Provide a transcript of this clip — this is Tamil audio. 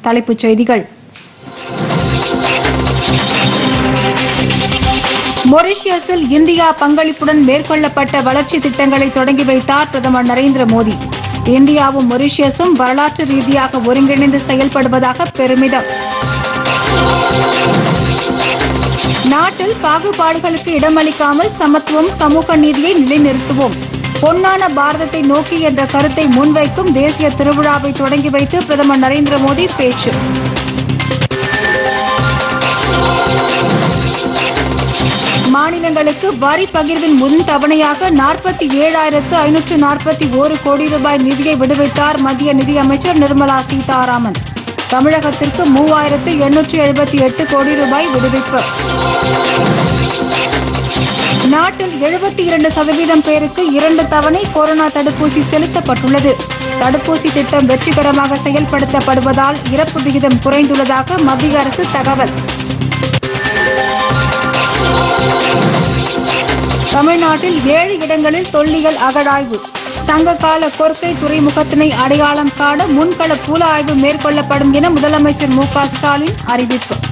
தலைப்புச் செய்திகள் மொரிஷியஸில் இந்தியா பங்களிப்புடன் மேற்கொள்ளப்பட்ட வளர்ச்சி திட்டங்களை தொடங்கி வைத்தார் பிரதமர் நரேந்திர மோடி இந்தியாவும் மொரிஷியஸும் வரலாற்று ரீதியாக ஒருங்கிணைந்து செயல்படுவதாக பெருமிதம் நாட்டில் பாகுபாடுகளுக்கு இடமளிக்காமல் சமத்துவம் சமூக நீதியை நிலைநிறுத்துவோம் பொன்னான பாரதத்தை நோக்கி என்ற கருத்தை முன்வைக்கும் தேசிய திருவிழாவை தொடங்கி வைத்து பிரதமர் நரேந்திர மோடி பேச்சு மாநிலங்களுக்கு வரி பகிர்வின் முன் தவணையாக நாற்பத்தி ஏழாயிரத்து ஐநூற்று நாற்பத்தி ஒரு கோடி ரூபாய் நிதியை விடுவித்தார் மத்திய நிதியமைச்சர் நிர்மலா சீதாராமன் தமிழகத்திற்கு மூவாயிரத்து எண்ணூற்று எழுபத்தி எட்டு கோடி ரூபாய் விடுவிப்பு நாட்டில் எழுபத்தி இரண்டு சதவீதம் பேருக்கு இரண்டு தவணை கொரோனா தடுப்பூசி செலுத்தப்பட்டுள்ளது தடுப்பூசி திட்டம் வெற்றிகரமாக செயல்படுத்தப்படுவதால் இறப்பு விகிதம் குறைந்துள்ளதாக மத்திய அரசு தகவல் தமிழ்நாட்டில் ஏழு இடங்களில் தொல்லியல் அகழாய்வு சங்ககால கொர்க்கை துறைமுகத்தினை அடையாளம் காண முன்கள புல ஆய்வு மேற்கொள்ளப்படும் என முதலமைச்சர் மு க ஸ்டாலின் அறிவிப்பு